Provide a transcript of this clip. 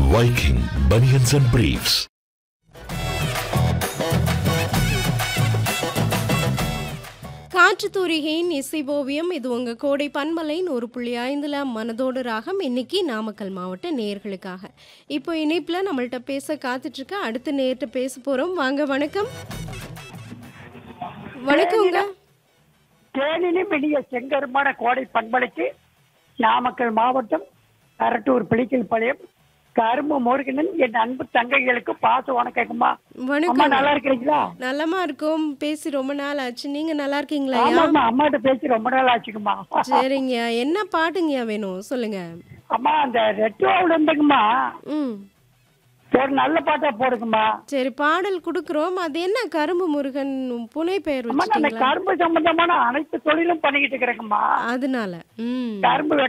Viking Bunions and Briefs. காற்று தூரிகையின் இசை ஓவியம் இது உங்க கோடை பன்மலை ஒரு புள்ளி ஐந்துல மனதோடு ராகம் இன்னைக்கு நாமக்கல் மாவட்ட நேயர்களுக்காக இப்போ இணைப்புல நம்மள்ட்ட பேச காத்துட்டு இருக்க அடுத்த நேர்கிட்ட பேச போறோம் வாங்க வணக்கம் வணக்கங்க தேனினி மெடிய செங்கருமான கோடை பண்பலைக்கு நாமக்கல் மாவட்டம் அரட்டூர் பிளிக்கல் பாளையம் கரும்பு முருகனன் என் அன்பு தங்கைகளுக்கு பாச வணக்கம்மா அம்மா வணக்கம் நல்லா இருக்கிறீங்களா நலமா இருக்கும் பேசி ரொம்ப நாள் ஆச்சு நீங்க நல்லா இருக்கீங்களா ஆமாம்மா அம்மாட்ட பேசி ரொம்ப நாள் ஆச்சுங்கம்மா சரிங்க என்ன பாட்டுங்கய்யா வேணும் சொல்லுங்க அம்மா அந்த ரெட்ரோவில் இருந்துங்கம்மா ம் ஒரு நல்ல பாட்டா போடுங்கம்மா சரி பாடல் கொடுக்குறோம் அது என்ன கரும்பு முருகன் புனை பெயர் அம்மா நான் வச்சுட்டீங்களா கரும்பு சம்பந்தமான அனைத்து தொழிலும் பண்ணிக்கிட்டு இருக்கிறேங்கம்மா அதனால ம் கரும்பு